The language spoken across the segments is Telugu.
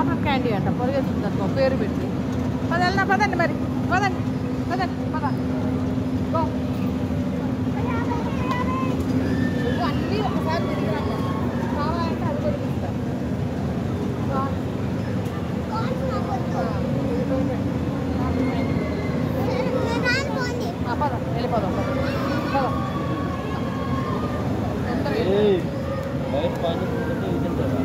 చాక్లెట్ క్యాండీ అంట పొరిగేస్తుంది అనుకో పేరు పెట్టి పద వెళ్దాం పదండి మరి పదండి పదండి పద గో నువ్వు అన్నీ ఒకసారి తిరిగి రమ్మా కావాలంటే అది కూడా ఇస్తా ఆ, పద వెళ్ళిపోదాం పద పద తొందరగా వెళ్ళు. బయట పానీ పూరి ఇది తింటారా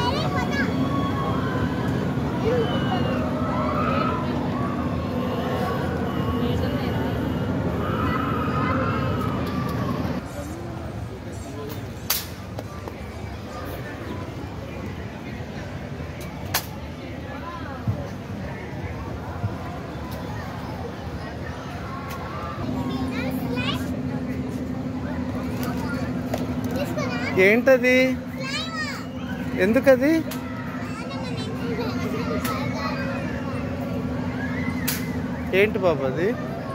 ఏంటది ఎందుకది ఏంటి బాబు అది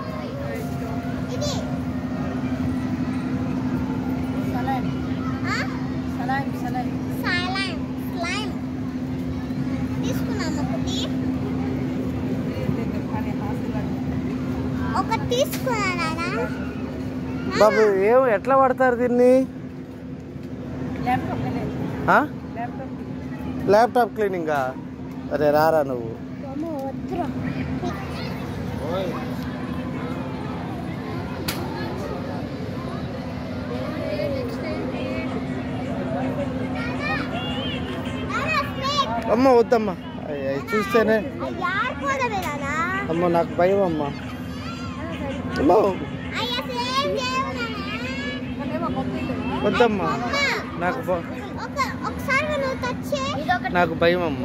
సలాం సలాం సలాం ఒకటి తీసుకున్నానా బాబు ఏం ఎట్లా పడతారు దీన్ని ల్యాప్టాప్ లేదు ఆ? ల్యాప్టాప్ ల్యాప్టాప్ క్లీనింగా అరే రారా నువ్వు వద్దురా ఓయ్ అమ్మ వద్దమ్మా అయ్ అయ్ చూస్తేనే ఆడుకోదమే నానా అమ్మ నాకు భయం అమ్మ అమ్మ అయ్యా సేమ్ చేయవు నానా ఏమో కొత్త ఇల్లు వద్దమ్మా నాకు భ- ఒక ఒకసారి నువ్వు టచ్ చేయి నాకు భయం అమ్మ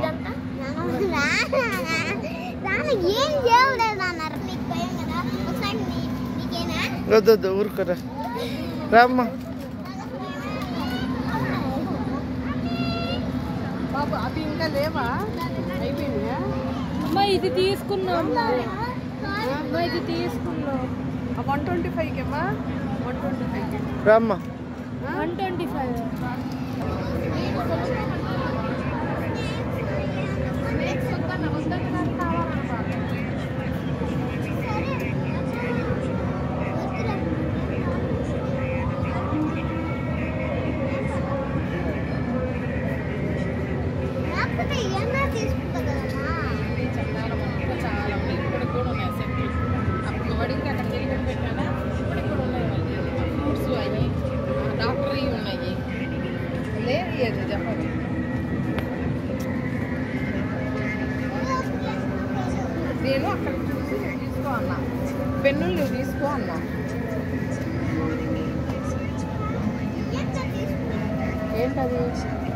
నాన్న ఏం చేయలేదు నాన్న నీకు భయం కదా ఒకసారి నీ- నీకేనా వద్దు వద్దు ఊరుకోరా రామ్మా బాబు అవి ఇంకా లేవా అయిపోయినాయా అమ్మ ఇది తీసుకున్నాం అమ్మ ఇది తీసుకున్నాం వన్ ట్వంటీ ఫైవ్కి అమ్మా వన్ ట్వంటీ ఫైవ్కి రామ్మా వన్ ట్వంటీ ఫైవ్ లేకపోతే ఏమన్నా తీసుకుంటా కదమ్మా చాలా మంది చాలా ఉన్నాయి ఇప్పటికి కూడా ఉన్నాయి సెట్లు అప్పుడు వడికి అక్కడ తెలియని పెట్టానా ఇప్పటికి కూడా ఉన్నాయి ఫ్రూట్స్ అవి డాక్టర్ ఉన్నాయి లేవు అది చెప్పదు నేను అక్కడ చూసి నువ్వు తీసుకో అన్నా పెన్నులు నువ్వు తీసుకో అన్నా ఎంత తీసుకుంటా ఏంటది